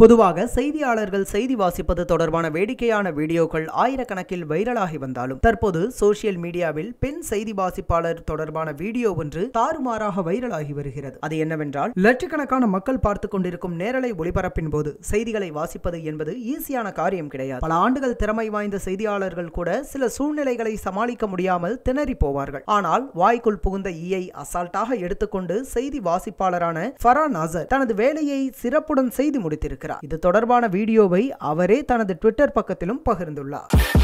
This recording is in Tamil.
பொதுவாக செய்தியாளர்கள் செய்தி வாசிப்பது தொடர்பான வேடிக்கையான வீடியோக்கள் ஆயிரக்கணக்கில் வைரலாகி வந்தாலும் தற்போது சோசியல் மீடியாவில் பெண் செய்தி வாசிப்பாளர் தொடர்பான வீடியோ ஒன்று தாறுமாறாக வைரலாகி வருகிறது அது என்னவென்றால் லட்சக்கணக்கான மக்கள் பார்த்து கொண்டிருக்கும் நேரலை ஒளிபரப்பின் போது செய்திகளை வாசிப்பது என்பது ஈஸியான காரியம் கிடையாது பல ஆண்டுகள் திறமை வாய்ந்த செய்தியாளர்கள் கூட சில சூழ்நிலைகளை சமாளிக்க முடியாமல் திணறி போவார்கள் ஆனால் வாய்க்குள் புகுந்த ஈயை அசால்ட்டாக எடுத்துக்கொண்டு செய்தி வாசிப்பாளரான ஃபரா நாசர் தனது வேலையை சிறப்புடன் செய்து முடித்திருக்கிறார் இது தொடர்பான வீடியோவை அவரே தனது ட்விட்டர் பக்கத்திலும் பகிர்ந்துள்ளார்